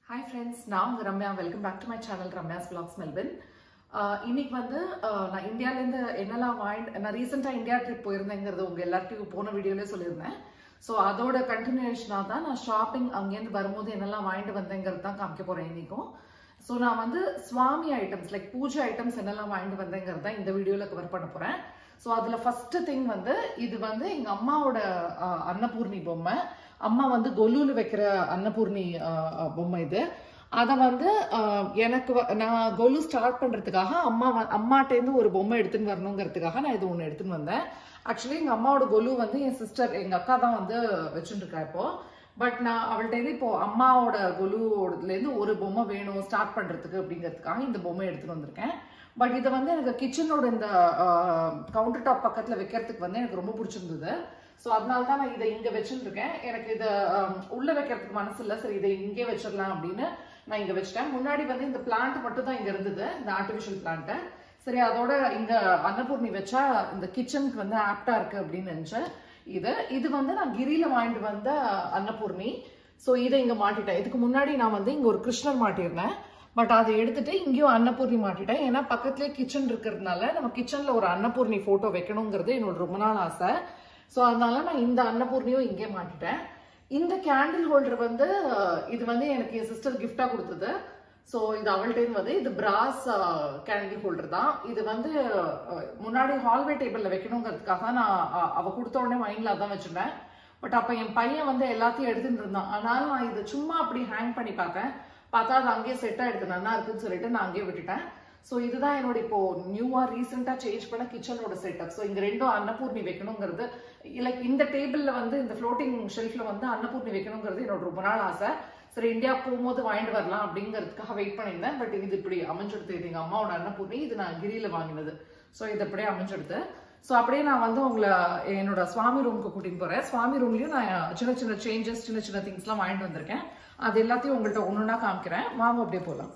hi friends நான் உங்க Ramya welcome back to my channel Ramya's blogs Melbourne இன்னைக்கு வந்து ஆஹ், நான் இந்தியாவிலேருந்து என்னெல்லாம் வாங்கிட்டு நான் ரீசெண்டாக இந்தியா ட்ரிப் போயிருந்தேங்கிறது உங்கள் எல்லார்ட்டையும் போன வீடியோலேயே சொல்லியிருந்தேன் ஸோ அதோட கண்டினியூஷனாக தான் நான் ஷாப்பிங் அங்கேருந்து வரும்போது என்னெல்லாம் வாங்கிட்டு வந்தேங்கிறது தான் காமிக்க போகிறேன் இன்னைக்கும் ஸோ நான் வந்து swami items like pooja items என்னெல்லாம் வாங்கிட்டு வந்தேங்கிறது தான் இந்த வீடியோவில் கவர் பண்ண போகிறேன் ஸோ அதில் ஃபஸ்ட்டு திங் வந்து இது வந்து எங்கள் அம்மாவோட ஆஹ், அன்னபூர்ணி பொம்மை அம்மா வந்து கொலுல வைக்கிற அன்னபூர்ணி ஆஹ், ஆஹ், பொம்மை இது அதை வந்து ஆஹ், எனக்கு வ- நான் கொலு ஸ்டார்ட் பண்ணுறதுக்காக அம்மா வ- அம்மாட்டேருந்து ஒரு பொம்மை எடுத்துன்னு வரணுங்கிறதுக்காக நான் இது ஒன்று எடுத்துன்னு வந்தேன் ஆக்சுவலி எங்கள் அம்மாவோட கொலு வந்து என் சிஸ்டர் எங்கள் அக்கா தான் வந்து வச்சுட்டு இருக்கா இப்போ பட் நான் அவள்கிட்ட இப்போ அம்மாவோட கொலுலேருந்து ஒரு பொம்மை வேணும் ஸ்டார்ட் பண்ணுறதுக்கு அப்படிங்கிறதுக்காக இந்த பொம்மை எடுத்துட்டு வந்திருக்கேன் பட் இதை வந்து எனக்கு கிச்சனோட இந்த கவுண்டர் டாப் பக்கத்தில் வைக்கிறதுக்கு வந்து எனக்கு ரொம்ப பிடிச்சிருந்தது ஸோ அதனால தான் நான் இதை இங்கே வச்சுருக்கேன் எனக்கு இதை உள்ளே வைக்கிறதுக்கு மனசு இல்லை சரி இதை இங்கே வச்சிடலாம் அப்படின்னு நான் இங்கே வச்சிட்டேன் முன்னாடி வந்து இந்த பிளான்ட் மட்டும் தான் இங்கே இருந்தது இந்த ஆர்டிஃபிஷியல் பிளான்ட்டு சரி அதோட இங்க அன்னபூர்ணி வச்சா இந்த கிச்சனுக்கு வந்து ஆப்டா இருக்கு அப்படின்னு நினைச்சேன் இது இது வந்து நான் கிரியில வாங்கிட்டு வந்த அன்னபூர்ணி ஸோ இதை இங்க மாட்டிட்டேன் இதுக்கு முன்னாடி நான் வந்து இங்க ஒரு கிருஷ்ணர் மாட்டியிருந்தேன் பட் அதை எடுத்துட்டு இங்கேயும் அன்னபூர்ணி மாட்டிட்டேன் ஏன்னா பக்கத்துலேயே கிச்சன் இருக்கிறதுனால நம்ம கிச்சன்ல ஒரு அன்னபூர்ணி போட்டோ வைக்கணுங்கிறது என்னோட ரொம்ப நாள் ஆசை ஸோ அதனால நான் இந்த அன்னபூர்ணியும் இங்கே மாட்டிட்டேன் இந்த கேண்டில் ஹோல்டர் வந்து அஹ், இது வந்து எனக்கு என் சிஸ்டர் கிஃப்டா கொடுத்தது ஸோ இது அவள்கிட்ட வந்து இது பிராஸ் கேண்டில் ஹோல்டர் தான் இது வந்து அஹ், முன்னாடி ஹால்வே டேபிளில் வைக்கணுங்கிறதுக்காக நான் அஹ், அவ கொடுத்த உடனே மைண்டில் அதான் வச்சிருந்தேன் பட் அப்போ என் பையன் வந்து எல்லாத்தையும் எடுத்துட்டு இருந்தான் அதனால நான் இதை சும்மா அப்படி ஹேங் பண்ணி பார்த்தேன் பார்த்தா அது அங்கேயே செட் ஆயிடுது நல்லா இருக்குன்னு சொல்லிட்டு நான் அங்கேயே விட்டுட்டேன் ஸோ இதுதான் என்னோட இப்போ நியூவா ரீசெண்டா சேஞ்ச் பண்ண கிச்சனோட செட்டப் ஸோ இங்க ரெண்டும் அன்னபூர்ணி வைக்கணுங்கிறது லைக் இந்த டேபிள்ல வந்து இந்த ஃப்ளோட்டிங் ஷெல்ஃப்ல வந்து அன்னபூர்ணி வைக்கணுங்கிறது என்னோட ரொம்ப நாள் ஆசை சரி இந்தியா போகும்போது வாங்கிட்டு வரலாம் அப்படிங்கிறதுக்காக வெயிட் பண்ணியிருந்தேன் பட் இது இப்படி அமைஞ்செடுத்து இது எங்க அம்மாவோட அன்னபூர்ணி இது நான் கிரியில வாங்கினது ஸோ இது அப்படியே அமைஞ்செடுத்து ஸோ அப்படியே நான் வந்து உங்களை என்னோட சுவாமி ரூமுக்கு கூட்டிட்டு போறேன் சுவாமி ரூம்லயும் நான் சின்ன சின்ன சேஞ்சஸ் சின்ன சின்ன திங்ஸ்லாம் வாங்கிட்டு வந்திருக்கேன் அது எல்லாத்தையும் உங்கள்கிட்ட ஒன்று ஒன்றா காமிக்கிறேன் வாங்க அப்படியே போகலாம்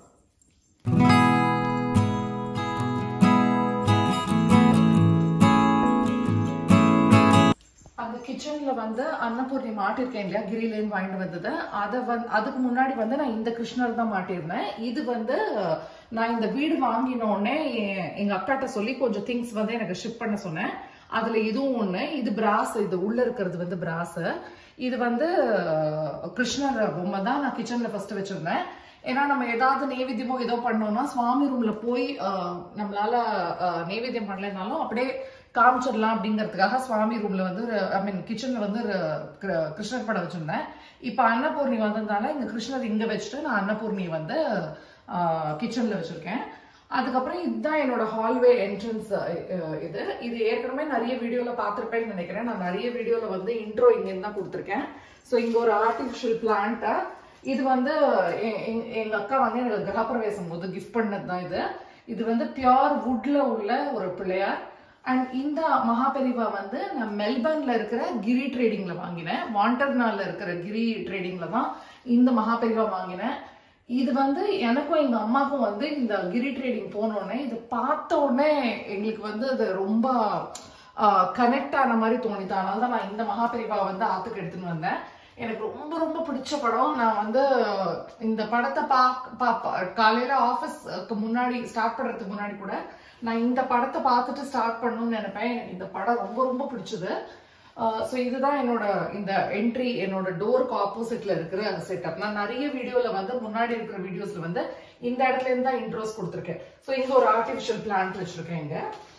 அந்த கிச்சன்ல வந்து அன்னபூர்ணி மாட்டிருக்கேன் இல்லையா கிரிலேருந்து வாங்கிட்டு வந்தது அதை வந்து அதுக்கு முன்னாடி வந்து நான் இந்த கிருஷ்ணர் தான் மாட்டியிருந்தேன் இது வந்து நான் இந்த வீடு வாங்கின உடனே எ- எங்க அக்காட்ட சொல்லி கொஞ்சம் திங்ஸ் வந்து எனக்கு ஷிப் பண்ண சொன்னேன் அதுல இதுவும் ஒண்ணு இது பிராஸ் இது உள்ள இருக்கிறது வந்து பிராஸ் இது வந்து அஹ், கிருஷ்ணர் பொம்மை தான் நான் கிச்சன்ல ஃபர்ஸ்ட் வச்சிருந்தேன் ஏன்னா நம்ம ஏதாவது நெய்வேத்தியமோ ஏதோ பண்ணோம்னா சுவாமி ரூம்ல போய் அஹ், நம்மளால அஹ், நெய்வேத்தியம் பண்ணலைனாலும் அப்படியே காமிச்சிடலாம் அப்படிங்கிறதுக்காக சுவாமி ரூம்ல வந்து ஐ மீன் கிச்சன்ல வந்து ஒரு கிரு- கிருஷ்ணர் படம் வச்சிருந்தேன் இப்ப அன்னபூர்ணி வந்ததுனால இங்க கிருஷ்ணர் இங்க வச்சுட்டு நான் அன்னபூர்ணி வந்து கிச்சன்ல வச்சிருக்கேன் அதுக்கப்புறம் இதுதான் என்னோட ஹால்வே என்ட்ரன்ஸ் இது இது ஏற்கனவே நிறைய வீடியோல பார்த்திருப்பேன்னு நினைக்கிறேன் நான் நிறைய வீடியோல வந்து இன்ட்ரோ இங்க இருந்து தான் கொடுத்துருக்கேன் ஸோ இங்க ஒரு ஆர்டிஃபிஷியல் பிளான்ட் இது வந்து எ- எ- எங்க அக்கா வந்து எனக்கு கிரகப்பிரவேசம் போது கிஃப்ட் பண்ணது தான் இது இது வந்து பியோர் வுட்ல உள்ள ஒரு பிள்ளையார் அண்ட் இந்த மகாபெரிவா வந்து நான் மெல்பர்ன்ல இருக்கிற கிரி ட்ரேடிங்ல வாங்கினேன் வாண்டர்னால இருக்கிற கிரி ட்ரேடிங்ல தான் இந்த மகாபெரிவா வாங்கினேன் இது வந்து எனக்கும் எங்க அம்மாக்கும் வந்து இந்த கிரி ட்ரேடிங் போன உடனே இது பார்த்த உடனே எங்களுக்கு வந்து அது ரொம்ப கனெக்ட் ஆன மாதிரி தோணிது அதனால தான் நான் இந்த மகாபெரிவா வந்து ஆத்துக்கு எடுத்துன்னு வந்தேன் எனக்கு ரொம்ப ரொம்ப பிடிச்ச படம் நான் வந்து இந்த படத்தை பாக் பாப்பா காலையில ஆஃபீஸ்க்கு முன்னாடி ஸ்டார்ட் பண்றதுக்கு முன்னாடி கூட நான் இந்த படத்தை பார்த்துட்டு ஸ்டார்ட் பண்ணணும்னு நினைப்பேன் எனக்கு இந்த படம் ரொம்ப ரொம்ப பிடிச்சது ஸோ இதுதான் என்னோட இந்த என்ட்ரி என்னோட டோருக்கு ஆப்போசிட்ல இருக்கிற செட்டப் நான் நிறைய வீடியோல வந்து முன்னாடி இருக்கிற வீடியோஸ்ல வந்து இந்த இடத்துல இருந்து தான் இன்ட்ரோஸ் கொடுத்துருக்கேன் ஸோ இங்க ஒரு ஆர்டிஃபிஷியல் பிளான்ட் வச்சிருக்கேன் இங்க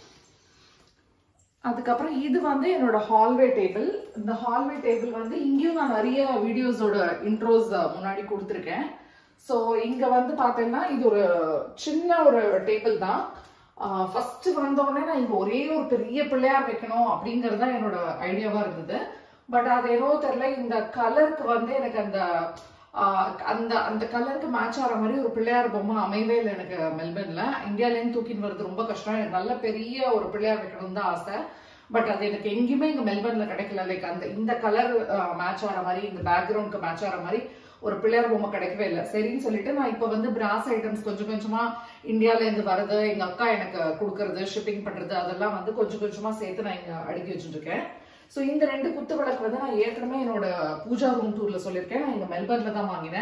அதுக்கப்புறம் இது வந்து என்னோட ஹால்வே டேபிள் இந்த ஹால்வே டேபிள் வந்து இங்கேயும் நான் நிறைய வீடியோஸோட இன்ட்ரோஸ் முன்னாடி கொடுத்துருக்கேன் ஸோ இங்க வந்து பார்த்தீங்கன்னா இது ஒரு சின்ன ஒரு டேபிள் தான் ஃபர்ஸ்ட் வந்தோடனே நான் இங்க ஒரே ஒரு பெரிய பிள்ளையார் வைக்கணும் அப்படிங்கிறது தான் என்னோட ஐடியாவா இருந்தது பட் அது என்னவோ தெரியல இந்த கலருக்கு வந்து எனக்கு அந்த ஆஹ், அந்த அந்த கலருக்கு மேட்ச் ஆகிற மாதிரி ஒரு பிள்ளையார் பொம்மை அமையவே இல்லை எனக்கு மெல்பர்ன்ல இந்தியாலேருந்து தூக்கின்னு வர்றது ரொம்ப கஷ்டம் எனக்கு நல்ல பெரிய ஒரு பிள்ளையார் வைக்கணும்னு தான் ஆசை பட் அது எனக்கு எங்கேயுமே இங்க மெல்பர்ன்ல கிடைக்கல லைக் அந்த இந்த கலர் மேட்ச் ஆகிற மாதிரி இந்த பேக்ரவுண்ட்க்கு மேட்ச் ஆகிற மாதிரி ஒரு பிள்ளையார் பொம்மை கிடைக்கவே இல்லை சரின்னு சொல்லிட்டு நான் இப்போ வந்து பிராஸ் ஐட்டம்ஸ் கொஞ்சம் கொஞ்சமா இந்தியால இருந்து வருது எங்க அக்கா எனக்கு கொடுக்கறது ஷிப்பிங் பண்றது அதெல்லாம் வந்து கொஞ்சம் கொஞ்சமா சேர்த்து நான் இங்க அடுக்கி வச்சுட்டு இருக்கேன் ஸோ இந்த ரெண்டு குத்து விளக்கு வந்து நான் ஏற்கனவே என்னோட பூஜா ரூம் டூர்ல சொல்லியிருக்கேன் நான் இங்க மெல்பர்ன்ல தான் வாங்கினேன்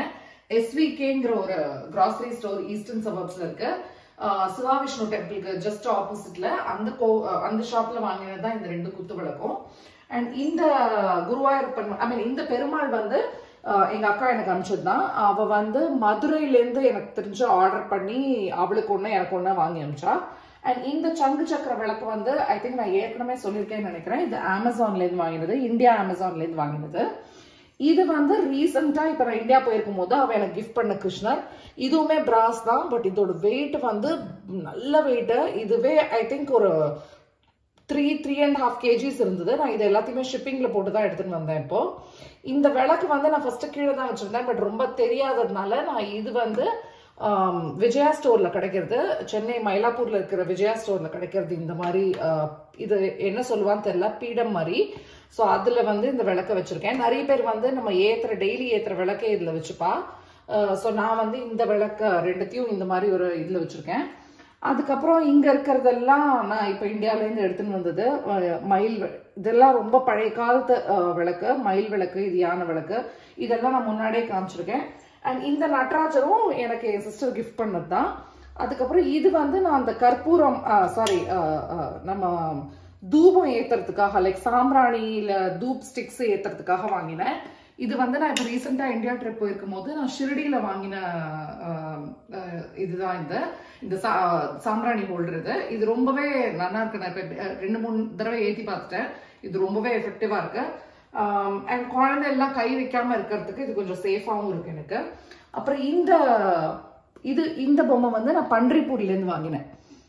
எஸ்விகேங்கிற ஒரு கிராசரி ஸ்டோர் ஈஸ்டர்ன் சபர்ப்ஸ்ல இருக்கு ஆஹ் சிவா விஷ்ணு டெம்பிளுக்கு ஜஸ்ட் ஆப்போசிட்ல அந்த கோ அஹ் அந்த ஷாப்ல வாங்கினது தான் இந்த ரெண்டு குத்து விளக்கும் அண்ட் இந்த குருவாயூரப்பன் ஐ மீன் இந்த பெருமாள் வந்து ஆஹ் எங்க அக்கா எனக்கு அனுப்பிச்சது தான் அவ வந்து மதுரையில இருந்து எனக்கு தெரிஞ்சு ஆர்டர் பண்ணி அவளுக்கு ஒண்ணு எனக்கு ஒண்ணு வாங்கி அனுப்பிச்சா அண்ட் இந்த சங்கு சக்கர விளக்கு வந்து ஐ திங்க் நான் ஏற்கனவே சொல்லியிருக்கேன்னு நினைக்கிறேன் இது அமேசான்ல இருந்து வாங்கினது இந்தியா அமேசான்ல இருந்து வாங்கினது இது வந்து ரீசெண்டா இப்ப நான் இந்தியா போயிருக்கும் போது அவ எனக்கு கிஃப்ட் பண்ண கிருஷ்ணர் இதுவுமே பிராஸ் தான் பட் இதோட வெயிட் வந்து நல்ல வெயிட் இதுவே ஐ திங்க் ஒரு three three and half kgs இருந்தது நான் இது எல்லாத்தையுமே ஷிப்பிங்ல போட்டு தான் எடுத்துட்டு வந்தேன் இப்போ இந்த விளக்கு வந்து நான் ஃபர்ஸ்ட் கீழே தான் வச்சிருந்தேன் பட் ரொம்ப தெரியாததுனால நான் இது வந்து ஆம், விஜயா ஸ்டோர்ல கிடைக்கிறது சென்னை மயிலாப்பூர்ல இருக்கிற விஜயா ஸ்டோர்ல கிடைக்கிறது இந்த மாதிரி ஆ, இது என்ன சொல்லுவான்னு தெரியல பீடம் மாதிரி ஸோ அதுல வந்து இந்த விளக்க வச்சிருக்கேன் நிறைய பேர் வந்து நம்ம ஏத்துற டெய்லி ஏத்துற விளக்கே இதுல வச்சுப்பா ஸோ நான் வந்து இந்த விளக்க ரெண்டுத்தையும் இந்த மாதிரி ஒரு இதுல வச்சிருக்கேன் அதுக்கப்புறம் இங்க இருக்கிறதெல்லாம் நான் இப்போ இந்தியால இருந்து எடுத்துன்னு வந்தது அஹ், மயில் வி- இதெல்லாம் ரொம்ப பழைய காலத்து அஹ், விளக்கு மயில் விளக்கு இது யானை விளக்கு இதெல்லாம் நான் முன்னாடியே காமிச்சிருக்கேன் அண்ட் இந்த நட்ராஜரும் எனக்கு என் சிஸ்டர் கிஃப்ட் பண்ணது தான் அதுக்கப்புறம் இது வந்து நான் அந்த கற்பூரம் சாரி நம்ம தூபம் ஏத்துறதுக்காக லைக் சாம்பிராணி இல்ல தூப் ஸ்டிக்ஸ் ஏத்துறதுக்காக வாங்கினேன் இது வந்து நான் இப்போ ரீசெண்டாக இந்தியா ட்ரிப் போயிருக்கும் போது நான் ஷிரடியில வாங்கின ஆஹ், ஆஹ், இதுதான் இந்த இந்த சா சாம்பிராணி ஹோல்டர் இது இது ரொம்பவே நல்லா இருக்கு நான் இப்போ ரெண்டு மூணு தடவை ஏற்றி பார்த்துட்டேன் இது ரொம்பவே எஃபெக்டிவா இருக்கு அண்ட் குழந்தை எல்லாம் கை வைக்காம இருக்கிறதுக்கு இது கொஞ்சம் சேஃபாகவும் இருக்கு எனக்கு அப்புறம் இந்த இது இந்த பொம்மை வந்து நான் பன்றிப்பூர்ல இருந்து வாங்கினேன்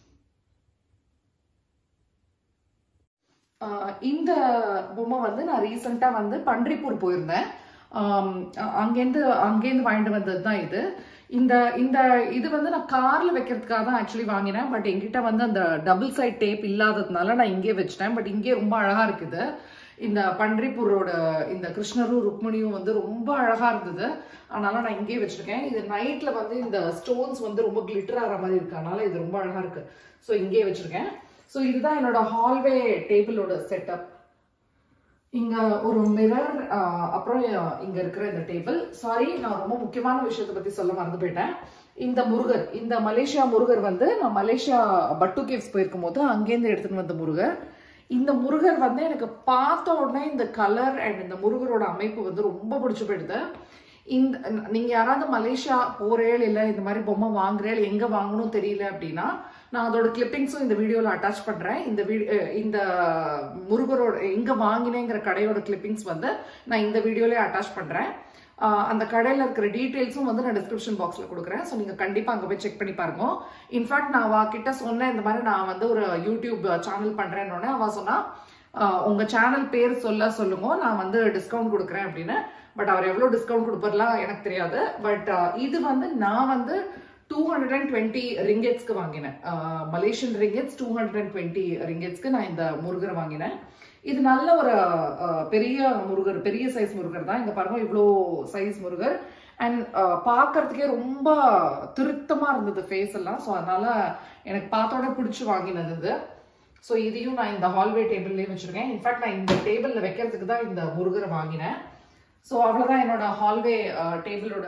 ஆஹ் இந்த பொம்மை வந்து நான் ரீசெண்டா வந்து பன்றிப்பூர் போயிருந்தேன் ஆம், அ- அங்கேருந்து அங்கேருந்து வாங்கிட்டு வந்தது தான் இது இந்த இந்த இது வந்து நான் கார்ல வைக்கிறதுக்காக தான் ஆக்சுவலி வாங்கினேன் பட் என்கிட்ட வந்து அந்த டபுள் சைட் டேப் இல்லாததுனால நான் இங்கே வச்சிட்டேன் பட் இங்கே ரொம்ப அழகா இருக்குது இந்த பன்றிப்பூரோட இந்த கிருஷ்ணரும் ருக்மணியும் வந்து ரொம்ப அழகா இருந்தது அதனால நான் இங்கே வச்சிருக்கேன் இது நைட்ல வந்து இந்த ஸ்டோன்ஸ் வந்து ரொம்ப கிளிட்டர் ஆகிற மாதிரி இருக்கு அதனால இது ரொம்ப அழகா இருக்கு ஸோ இங்கே வச்சிருக்கேன் ஸோ இதுதான் என்னோட ஹால்வே டேபிளோட செட்டப் இங்க ஒரு மிரர் அப்புறம் அஹ், இங்க இருக்கிற இந்த டேபிள் சாரி நான் ரொம்ப முக்கியமான விஷயத்தை பத்தி சொல்ல மறந்து போயிட்டேன் இந்த முருகர் இந்த மலேசியா முருகர் வந்து நான் மலேசியா பட்டு கேவ்ஸ் போயிருக்கும் போது அங்கேருந்து எடுத்துட்டு வந்த முருகர் இந்த முருகர் வந்து எனக்கு பார்த்த உடனே இந்த கலர் அண்ட் இந்த முருகரோட அமைப்பு வந்து ரொம்ப பிடிச்சு போயிடுது இந்த நீங்க யாராவது மலேசியா போறேள் இல்ல இந்த மாதிரி பொம்மை வாங்குறேள் எங்க வாங்கணும் தெரியல அப்படின்னா நான் அதோட கிளிப்பிங்ஸும் இந்த வீடியோல அட்டாச் பண்றேன் இந்த வீ- அஹ் இந்த முருகரோட எங்க வாங்கினேங்கிற கடையோட கிளிப்பிங்ஸ் வந்து நான் இந்த வீடியோலயே அட்டாச் பண்றேன் ஆஹ் அந்த கடையில இருக்கிற டீடைல்ஸும் வந்து நான் டிஸ்கிரிப்ஷன் பாக்ஸ்ல கொடுக்குறேன் ஸோ நீங்க கண்டிப்பா அங்க போய் செக் பண்ணி பாருங்க இன்ஃபேக்ட் நான் அவ கிட்ட சொன்னேன் இந்த மாதிரி நான் வந்து ஒரு யூடியூப் சேனல் பண்றேன்னு அவ சொன்னா ஆஹ் உங்க சேனல் பேர் சொல்ல சொல்லுங்க நான் வந்து டிஸ்கவுண்ட் கொடுக்குறேன் அப்படின்னு பட் அவர் எவ்வளவு டிஸ்கவுண்ட் கொடுப்பார்லாம் எனக்கு தெரியாது பட் இது வந்து நான் வந்து டூ ஹண்ட்ரட் அண்ட் டுவெண்ட்டி ரிங்கெட்ஸ்க்கு வாங்கினேன் Malaysian ringgits two hundred and twenty ரிங்கெட்ஸ்க்கு நான் இந்த முருகரை வாங்கினேன் இது நல்ல ஒரு அஹ், பெரிய முருகர் பெரிய சைஸ் முருகர் தான் இங்க பாருங்க இவ்வளோ சைஸ் முருகர் அண்ட் பார்க்கறதுக்கே ரொம்ப திருத்தமா இருந்தது ஃபேஸ் எல்லாம் ஸோ அதனால எனக்கு பார்த்தோட பிடிச்சி வாங்கினது இது ஸோ இதையும் நான் இந்த ஹால்வே டேபிள்லேயே வச்சிருக்கேன் இன்ஃபேக்ட் நான் இந்த டேபிளில் வைக்கிறதுக்கு தான் இந்த முருகரை வாங்கினேன் ஸோ அவ்வளோதான் என்னோட ஹால்வே டேபிளோட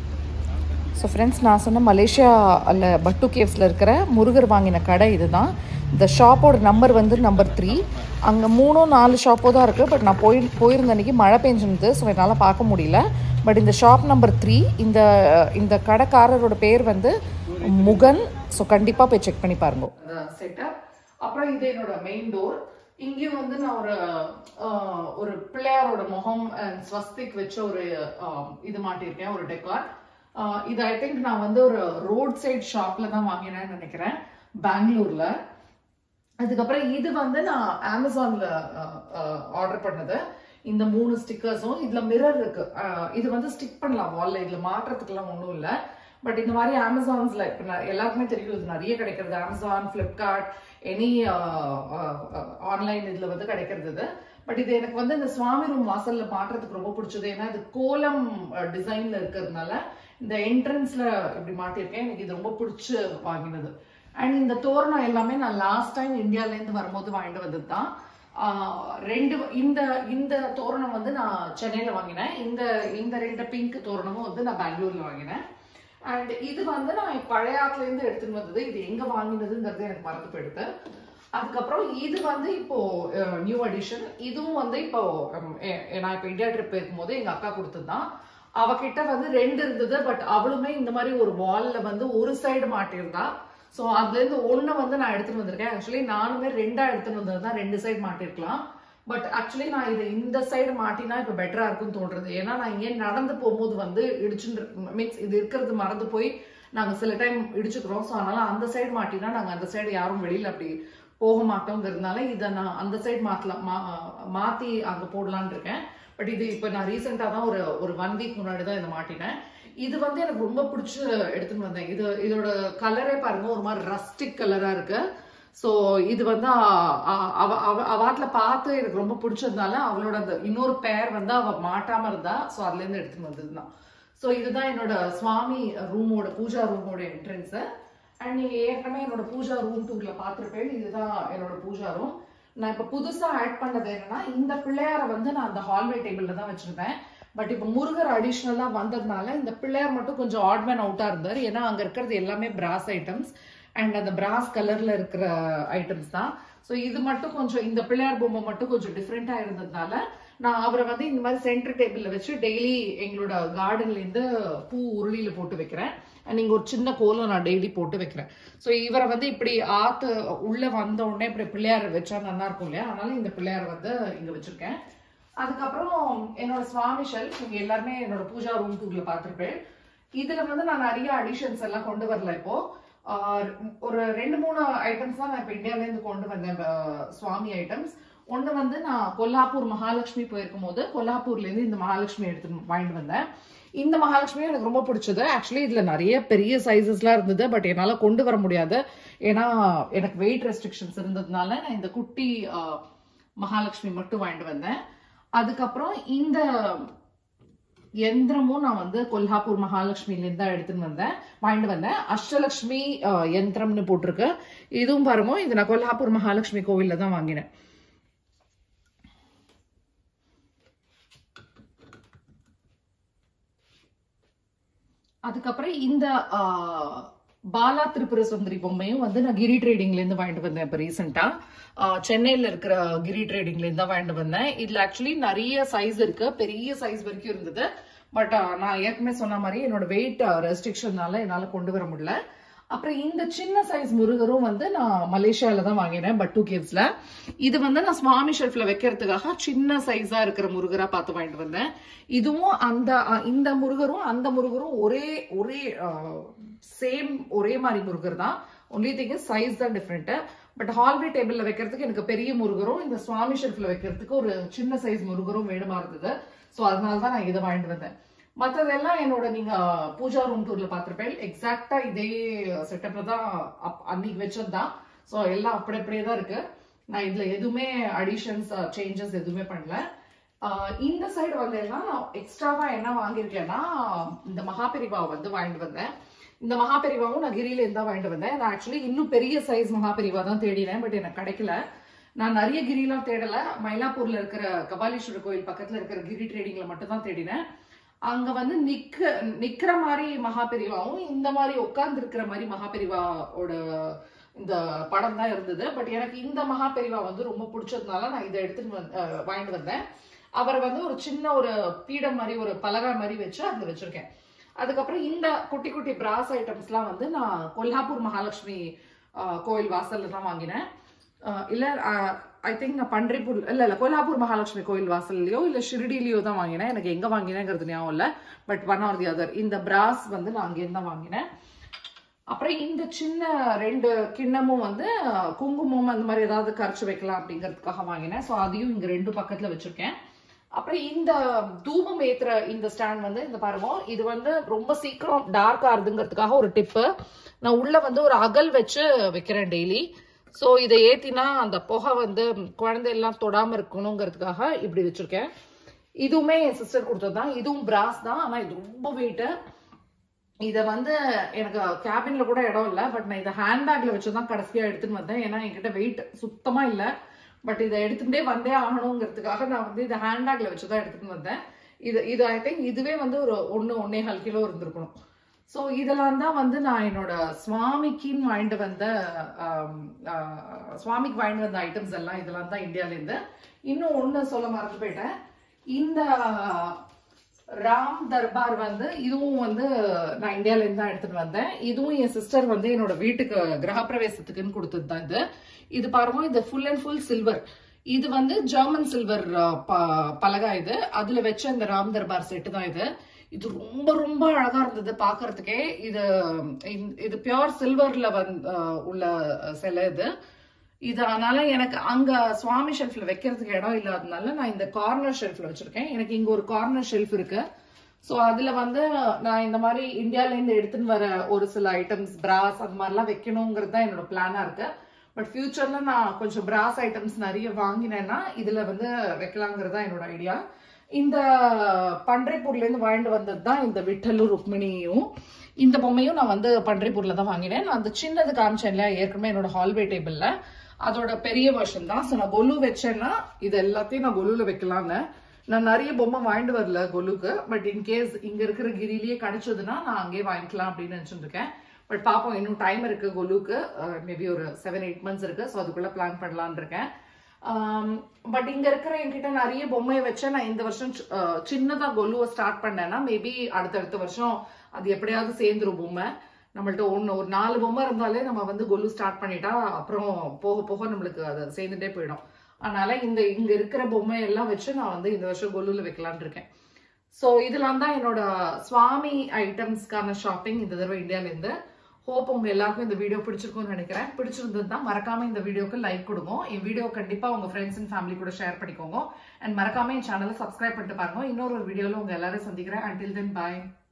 ஸோ ஃப்ரெண்ட்ஸ் நான் சொன்ன மலேசியா அல்ல பட்டு கேவ்ஸில் இருக்கிற முருகர் வாங்கின கடை இதுதான் இந்த ஷாப்போட நம்பர் வந்து நம்பர் த்ரீ அங்கே மூணும் நாலு ஷாப்போ தான் இருக்குது பட் நான் போய் போயிருந்த அன்னைக்கு மழை பெஞ்சிருந்தது ஸோ என்னால் பார்க்க முடியல பட் இந்த ஷாப் நம்பர் த்ரீ இந்த இந்த கடைக்காரரோட பேர் வந்து முகன் ஸோ கண்டிப்பாக போய் செக் பண்ணி பாருங்க செட்டப் அப்புறம் இது என்னோட மெயின் டோர் இங்கேயும் வந்து நான் ஒரு ஆஹ், ஒரு பிள்ளையாரோட முகம் and ஸ்வஸ்திக் வச்ச ஒரு ஆஹ், இது மாட்டியிருக்கேன் ஒரு டெக்கார் இது ஐ திங்க் நான் வந்து ஒரு ரோட் சைட் ஷாப்ல தான் வாங்கினேன்னு நினைக்கிறேன் பெங்களூர்ல அதுக்கப்புறம் இது வந்து நான் அமேசான்ல ஆர்டர் பண்ணது இந்த மூணு ஸ்டிக்கர்ஸும் இதுல மிரர் இருக்கு அஹ், இது வந்து ஸ்டிக் பண்ணலாம் வால்ல இதுல மாற்றத்துக்குலாம் ஒன்றும் இல்லை பட் இந்த மாதிரி அமேசான்ஸ்ல இப்போ நான் எல்லாருக்குமே தெரியும் இது நிறைய கிடைக்கிறது அமேசான் ஃப்ளிப்கார்ட் எனி ஆன்லைன் இதுல வந்து கிடைக்கிறது இது பட் இது எனக்கு வந்து இந்த சுவாமி ரூம் வாசல்ல மாட்டுறதுக்கு ரொம்ப பிடிச்சது ஏன்னா இது கோலம் டிசைன்ல இருக்கிறதுனால இந்த என்ட்ரன்ஸ்ல இப்படி மாட்டியிருக்கேன் எனக்கு இது ரொம்ப பிடிச்சு வாங்கினது அண்ட் இந்த தோரணம் எல்லாமே நான் லாஸ்ட் டைம் இந்தியால இருந்து வரும்போது வாங்கிட்டு வந்தது தான் ஆஹ் ரெண்டு இந்த இந்த தோரணம் வந்து நான் சென்னையில வாங்கினேன் இந்த இந்த ரெண்டு பிங்க் தோரணமும் வந்து நான் பெங்களூர்ல வாங்கினேன் அண்ட் இது வந்து நான் பழைய ஆத்துல இருந்து எடுத்துட்டு வந்தது இது எங்க வாங்கினதுங்கிறது எனக்கு மறந்து போயிடுது அதுக்கப்புறம் இது வந்து இப்போ நியூ அடிஷன் இதுவும் வந்து இப்போ உம், எ- எ- நான் இப்போ இந்தியா ட்ரிப் இருக்கும்போது எங்க அக்கா கொடுத்ததுதான் அவகிட்ட வந்து ரெண்டு இருந்தது பட் அவளுமே இந்த மாதிரி ஒரு வால்ல வந்து ஒரு சைடு மாட்டியிருந்தா ஸோ அதுல இருந்து ஒண்ணு வந்து நான் எடுத்துட்டு வந்திருக்கேன் ஆக்சுவலி நானுமே ரெண்டா எடுத்துட்டு வந்தது தான் ரெண்டு சைடு மாட்டிருக்கலாம் பட் ஆக்சுவலி நான் இது இந்த சைடு மாட்டினா இப்போ பெட்டரா இருக்கும்னு தோன்றது ஏன்னா நான் இங்கே நடந்து போகும்போது வந்து இடிச்சுட்டு மீன்ஸ் இது இருக்கிறது மறந்து போய் நாங்க சில டைம் இடிச்சுக்கிறோம் ஸோ அதனால அந்த சைடு மாட்டினா நாங்க அந்த சைடு யாரும் வெளியில அப்படி போக மாட்டோங்கிறதுனால இதை நான் அந்த சைடு மாத்தலாம் மா- மாத்தி அங்க போடலான்னு இருக்கேன் பட் இது இப்போ நான் ரீசெண்டாக தான் ஒரு ஒரு ஒன் வீக் முன்னாடி தான் இதை மாட்டினேன் இது வந்து எனக்கு ரொம்ப பிடிச்சி எடுத்துன்னு வந்தேன் இது இதோட கலரே பாருங்க ஒரு மாதிரி ரஸ்டிக் கலரா இருக்கு ஸோ இது வந்து அ- அ- அவ அவ அவாட்ல பார்த்து எனக்கு ரொம்ப பிடிச்சதுனால அவளோட அந்த இன்னொரு பேர் வந்து அவ மாட்டாம இருந்தா ஸோ அதுல இருந்து எடுத்துன்னு வந்ததுதான் ஸோ இதுதான் என்னோட சுவாமி ரூமோட பூஜா ரூமோட என்ட்ரன்ஸ் அண்ட் நீங்க ஏற்கனவே என்னோட பூஜா ரூம் டூர்ல பார்த்துருப்பேன் இதுதான் என்னோட பூஜா ரூம் நான் இப்ப புதுசா ஆட் பண்ணது என்னன்னா இந்த பிள்ளையாரை வந்து நான் அந்த ஹால்வே டேபிள்ல தான் வச்சிருப்பேன் பட் இப்போ முருகர் அடிஷ்னலா வந்ததுனால இந்த பிள்ளையார் மட்டும் கொஞ்சம் ஆட்மேன் அவுட்டா இருந்தார் ஏன்னா அங்க இருக்கிறது எல்லாமே பிராஸ் ஐட்டம்ஸ் அண்ட் அந்த பிராஸ் கலர்ல இருக்கிற ஐட்டம்ஸ் தான் ஸோ இது மட்டும் கொஞ்சம் இந்த பிள்ளையார் பொம்மை மட்டும் கொஞ்சம் டிஃப்ரெண்டா இருந்ததுனால நான் அவரை வந்து இந்த மாதிரி சென்டர் டேபிள்ல வச்சு டெய்லி எங்களோட கார்டன்ல இருந்து பூ உருளியில போட்டு வைக்கிறேன் அண்ட் இங்க ஒரு சின்ன கோலம் நான் டெய்லி போட்டு வைக்கிறேன் ஸோ இவரை வந்து இப்படி ஆத்து உள்ள வந்த உடனே இப்படி பிள்ளையார் வச்சா நல்லா இருக்கும் இல்லையா அதனால இந்த பிள்ளையார் வந்து இங்க வச்சிருக்கேன் அதுக்கப்புறம் என்னோட சுவாமி ஷெல்ஃப் இங்க எல்லாருமே என்னோட பூஜா ரூம் டூர்ல பார்த்திருப்பேன் இதுல வந்து நான் நிறைய அடிஷன்ஸ் எல்லாம் கொண்டு வரல இப்போ ஆஹ் ஒரு ரெண்டு மூணு ஐட்டம்ஸ் தான் நான் இப்போ இந்தியால இருந்து கொண்டு வந்தேன் ஆஹ் சுவாமி ஐட்டம்ஸ் ஒண்ணு வந்து நான் கொல்லாப்பூர் மகாலட்சுமி போயிருக்கும் போது கொல்லாப்பூர்ல இருந்து இந்த மகாலட்சுமி எடுத்து வாங்கிட்டு வந்தேன் இந்த மகாலட்சுமி எனக்கு ரொம்ப பிடிச்சது ஆக்சுவலி இதுல நிறைய பெரிய சைஸஸ்லாம் இருந்தது பட் என்னால கொண்டு வர முடியாது ஏன்னா எனக்கு வெயிட் ரெஸ்ட்ரிக்ஷன்ஸ் இருந்ததுனால நான் இந்த குட்டி ஆஹ், மகாலட்சுமி மட்டும் வாங்கிட்டு வந்தேன் அதுக்கப்புறம் இந்த யந்திரமும் நான் வந்து கொல்ஹாப்பூர் மகாலட்சுமில இருந்து தான் எடுத்துன்னு வந்தேன் வாங்கிட்டு வந்தேன் அஷ்டலட்சுமி அஹ், யந்திரம்னு போட்டிருக்கு இதுவும் பாருங்க இது நான் கொல்ஹாப்பூர் மகாலட்சுமி கோவில்ல தான் வாங்கினேன் அதுக்கப்புறம் இந்த ஆஹ், பாலா திரிபுர சுந்தரி பொம்மையும் வந்து நான் கிரி ட்ரேடிங்ல இருந்து வாங்கிட்டு வந்தேன் இப்போ ரீசெண்டா சென்னையில இருக்கிற கிரி ட்ரேடிங்ல இருந்து தான் வாங்கிட்டு வந்தேன் இதுல ஆக்சுவலி நிறைய சைஸ் இருக்கு பெரிய சைஸ் வரைக்கும் இருந்தது பட் நான் ஏற்கனவே சொன்ன மாதிரி என்னோட வெயிட் ரெஸ்ட்ரிக்ஷன்னால என்னால கொண்டு வர முடியல அப்புறம் இந்த சின்ன சைஸ் முருகரும் வந்து நான் மலேசியால தான் வாங்கினேன் பட்டு கேவ்ஸ்ல இது வந்து நான் சுவாமி ஷெல்ஃப்ல வைக்கிறதுக்காக சின்ன சைஸா இருக்கிற முருகரா பார்த்து வாங்கிட்டு வந்தேன் இதுவும் அந்த அஹ், இந்த முருகரும் அந்த முருகரும் ஒரே ஒரே சேம் ஒரே மாதிரி முருகர் தான் ஒன்லி திங் சைஸ் தான் டிஃப்ரெண்ட் பட் ஹால்வே டேபிள்ல வைக்கிறதுக்கு எனக்கு பெரிய முருகரும் இந்த சுவாமி ஷெல்ஃப்ல வைக்கிறதுக்கு ஒரு சின்ன சைஸ் முருகரும் வேணுமா இருந்தது ஸோ அதனால தான் நான் இதை வாங்கிட்டு வந்தேன் மற்றதெல்லாம் என்னோட நீங்க பூஜா ரூம் டூர்ல பார்த்திருப்பேன் எக்ஸாக்டா இதே செட்டப்ல தான் அப்- அன்னைக்கு வச்சது தான் ஸோ எல்லாம் அப்படி அப்படியே தான் இருக்கு நான் இதுல எதுவுமே அடிஷன்ஸ் சேஞ்சஸ் எதுவுமே பண்ணல ஆஹ் இந்த சைடு வந்தேன்னா நான் எக்ஸ்ட்ராவா என்ன வாங்கியிருக்கேன்னா இந்த மகாபெரிவா வந்து வாங்கிட்டு வந்தேன் இந்த மகாபெரிவாவும் நான் கிரியில இருந்தா வாங்கிட்டு வந்தேன் நான் ஆக்சுவலி இன்னும் பெரிய சைஸ் மகாபெரிவா தான் தேடினேன் பட் எனக்கு கிடைக்கல நான் நிறைய கிரிலாம் தேடல மயிலாப்பூர்ல இருக்கிற கபாலீஸ்வரர் கோயில் பக்கத்துல இருக்கிற கிரி ட்ரேடிங்ல மட்டும் தான் தேடினேன் அங்க வந்து நிக்க நிக்கிற மாதிரி மகாபெரிவாவும் இந்த மாதிரி உட்கார்ந்து இருக்கிற மாதிரி மகாபெரிவாவோட இந்த படம் தான் இருந்தது பட் எனக்கு இந்த மகாபெரிவா வந்து ரொம்ப பிடிச்சதுனால நான் இதை எடுத்துட்டு வந்து அஹ், வாங்கிட்டு வந்தேன் அவரை வந்து ஒரு சின்ன ஒரு பீடம் மாதிரி ஒரு பலகா மாதிரி வச்சு அதுல வச்சிருக்கேன் அதுக்கப்புறம் இந்த குட்டி குட்டி பிராஸ் ஐட்டம்ஸ்லாம் வந்து நான் கொல்ஹாப்பூர் மகாலட்சுமி அஹ், கோயில் வாசல்ல தான் வாங்கினேன் அஹ், இல்ல ஐ திங்க் நான் பன்றிப்பூர் இல்ல இல்ல கொல்ஹாப்பூர் மகாலட்சுமி கோயில் வாசல்லையோ இல்ல ஷிரடிலையோ தான் வாங்கினேன் எனக்கு எங்க வாங்கினேங்கிறது ஞாபகம் இல்ல but one or the other இந்த பிராஸ் வந்து நான் அங்கேருந்து தான் வாங்கினேன் அப்புறம் இந்த சின்ன ரெண்டு கிண்ணமும் வந்து குங்குமம் அந்த மாதிரி ஏதாவது கரைச்சு வைக்கலாம் அப்படிங்கிறதுக்காக வாங்கினேன் ஸோ அதையும் இங்க ரெண்டு பக்கத்துல வச்சிருக்கேன் அப்புறம் இந்த தூபம் ஏத்துற இந்த ஸ்டாண்ட் வந்து இந்த பாருங்க இது வந்து ரொம்ப சீக்கிரம் டார்க் ஆகுதுங்கிறதுக்காக ஒரு டிப்பு நான் உள்ள வந்து ஒரு அகல் வச்சு வைக்கிறேன் டெய்லி ஸோ இதை ஏத்தினா அந்த புகை வந்து குழந்தை எல்லாம் தொடாம இருக்கணுங்கிறதுக்காக இப்படி வச்சிருக்கேன் இதுவுமே என் சிஸ்டர் கொடுத்தது தான் இதுவும் பிராஸ் தான் ஆனா இது ரொம்ப வெயிட்டு இத வந்து எனக்கு கேபின்ல கூட இடம் இல்ல பட் நான் இதை ஹேண்ட்பேக்ல வச்சு தான் கடைசியா எடுத்துன்னு வந்தேன் ஏன்னா என்கிட்ட வெயிட் சுத்தமா இல்ல பட் இதை எடுத்துகிட்டே வந்தே ஆகணுங்கிறதுக்காக நான் வந்து இதை ஹேண்ட்பேக்ல வச்சு தான் எடுத்துட்டு வந்தேன் இது இது ஐ திங்க் இதுவே வந்து ஒரு ஒன்று ஒன்னே கால் கிலோ இருந்திருக்கணும் ஸோ இதெல்லாம் தான் வந்து நான் என்னோட சுவாமிக்குன்னு வாங்கிட்டு வந்த ஆம், ஆ, சுவாமிக்கு வாங்கிட்டு வந்த ஐட்டம்ஸ் எல்லாம் இதெல்லாம் தான் இந்தியாவிலேருந்து இன்னும் ஒன்று சொல்ல மறந்து போயிட்டேன் இந்த ராம் தர்பார் வந்து இதுவும் வந்து நான் இந்தியால இருந்து தான் எடுத்துட்டு வந்தேன் இதுவும் என் சிஸ்டர் வந்து என்னோட வீட்டுக்கு கிரகப்பிரவேசத்துக்குன்னு கொடுத்தது தான் இது இது பாருங்க இது ஃபுல் அண்ட் ஃபுல் சில்வர் இது வந்து ஜெர்மன் சில்வர் பலகா இது அதுல வச்ச இந்த ராம் தர்பார் செட்டு தான் இது இது ரொம்ப ரொம்ப அழகா இருந்தது பாக்குறதுக்கே இது இந்த- இது பியோர் சில்வர்ல வந்து அஹ், உள்ள சிலை இது இது அதனால எனக்கு அங்க சுவாமி ஷெல்ஃப்ல வைக்கிறதுக்கு இடம் இல்லாதனால நான் இந்த கார்னர் ஷெல்ஃப்ல வச்சிருக்கேன் எனக்கு இங்க ஒரு கார்னர் ஷெல்ஃப் இருக்கு ஸோ அதுல வந்து நான் இந்த மாதிரி இந்தியால இருந்து எடுத்துன்னு வர ஒரு சில ஐட்டம்ஸ் பிராஸ் அது மாதிரிலாம் வைக்கணுங்கிறது தான் என்னோட பிளானா இருக்கு பட் ஃபியூச்சர்ல நான் கொஞ்சம் பிராஸ் ஐட்டம்ஸ் நிறைய வாங்கினேன்னா இதுல வந்து வைக்கலாங்கிறது தான் என்னோட ஐடியா இந்த பன்றைப்பூர்ல இருந்து வாங்கிட்டு வந்தது தான் இந்த விட்டலு ருக்மிணியும் இந்த பொம்மையும் நான் வந்து பன்றைப்பூர்ல தான் வாங்கினேன் நான் அந்த சின்னது காமிச்சேன் இல்லையா ஏற்கனவே என்னோட ஹால்வே டேபிள்ல அதோட பெரிய வெர்ஷன் தான் ஸோ நான் கொலு வச்சேன்னா இது எல்லாத்தையும் நான் கொலுல வைக்கலான்னு நான் நிறைய பொம்மை வாங்கிட்டு வரல கொலுக்கு பட் இன்கேஸ் இங்க இருக்கிற கிரிலேயே கிடைச்சதுன்னா நான் அங்கேயே வாங்கிக்கலாம் அப்படின்னு நினைச்சிட்டு இருக்கேன் பட் பார்ப்போம் இன்னும் டைம் இருக்கு கொலுக்கு மேபி ஒரு செவன் எயிட் மந்த்ஸ் இருக்கு ஸோ அதுக்குள்ள பிளான் பண்ணலாம்னு இருக்கேன் பட் இங்க இருக்கிற என்கிட்ட நிறைய பொம்மையை வச்சு நான் இந்த வருஷம் சி- அஹ், சின்னதா கொலுவை ஸ்டார்ட் பண்ணேன்னா மேபி அடுத்தடுத்த வருஷம் அது எப்படியாவது சேர்ந்துரும் பொம்மை நம்மள்ட்ட ஒன்று ஒரு நாலு பொம்மை இருந்தாலே நம்ம வந்து கொலு ஸ்டார்ட் பண்ணிட்டா அப்புறம் போக போக நம்மளுக்கு அது சேர்ந்துட்டே போயிடும் அதனால இந்த இங்க இருக்கிற பொம்மை எல்லாம் வச்சு நான் வந்து இந்த வருஷம் கொலுல வைக்கலாம்னு இருக்கேன் ஸோ இதெல்லாம் தான் என்னோட சுவாமி ஐட்டம்ஸ்க்கான ஷாப்பிங் இந்த தடவை இந்தியால இருந்து ஹோப் உங்க எல்லாருக்கும் இந்த வீடியோ பிடிச்சிருக்கும்னு நினைக்கிறேன் பிடிச்சிருந்தது தான் மறக்காம இந்த வீடியோக்கு லைக் கொடுங்க என் வீடியோ கண்டிப்பா உங்க ஃப்ரெண்ட்ஸ் அண்ட் ஃபேமிலி கூட ஷேர் பண்ணிக்கோங்க அண்ட் மறக்காம என் சேனலை சப்ஸ்கிரைப் பண்ணிட்டு பாருங்க இன்னொரு ஒரு வீடியோல உங்க எல்லாரும் சந்திக்கிறேன் until then bye